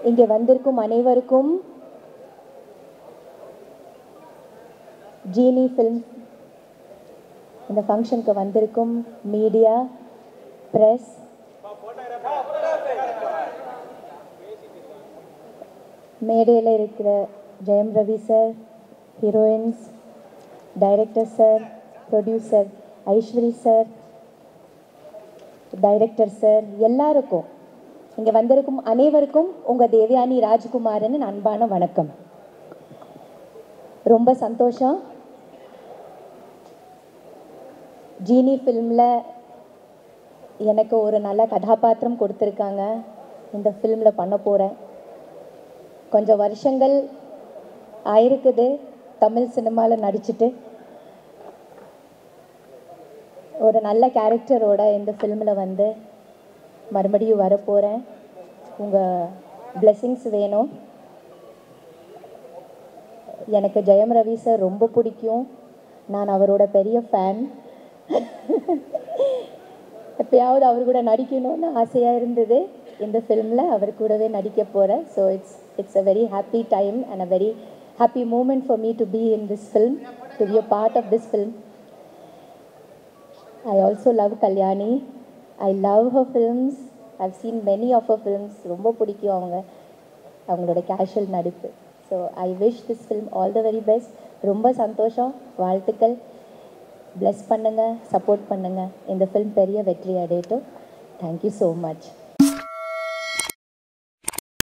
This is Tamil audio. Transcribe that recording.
இங்கே வந்திருக்கும் அனைவருக்கும் ஜீனி ஃபிலிம் இந்த ஃபங்க்ஷனுக்கு வந்திருக்கும் மீடியா ப்ரெஸ் மேடையில் இருக்கிற Jayam Ravi sir heroines director sir producer Aishwari sir director sir எல்லாருக்கும் இங்கே வந்திருக்கும் அனைவருக்கும் உங்கள் தேவயானி ராஜ்குமாரன் அன்பான வணக்கம் ரொம்ப சந்தோஷம் ஜீனி ஃபில்மில் எனக்கு ஒரு நல்ல கதாபாத்திரம் கொடுத்துருக்காங்க இந்த ஃபில்மில் பண்ண போகிறேன் கொஞ்சம் வருஷங்கள் ஆயிருக்குது தமிழ் சினிமாவில் நடிச்சிட்டு ஒரு நல்ல கேரக்டரோட இந்த ஃபில்மில் வந்து மறுபடியும் வரப்போகிறேன் உங்கள் பிளெஸ்ஸிங்ஸ் வேணும் எனக்கு ஜெயம் ரவி சார் ரொம்ப பிடிக்கும் நான் அவரோட பெரிய ஃபேன் எப்பயாவது அவர் கூட நடிக்கணும்னு ஆசையாக இருந்தது இந்த ஃபில்மில் அவர் கூடவே நடிக்க போகிறேன் so it's it's a very happy time and a very happy moment for me to be in this film, to be a part of this film. I also love Kalyani. I love her films. I've seen many of her films. ரொம்ப பிடிக்கும் அவங்க அவங்களோட கேஷுவல் நடிப்பு so I wish this film all the very best ரொம்ப சந்தோஷம் வாழ்த்துக்கள் bless பண்ணுங்கள் சப்போர்ட் பண்ணுங்கள் இந்த ஃபில்ம் பெரிய வெற்றி அடையட்டும் தேங்க்யூ ஸோ மச்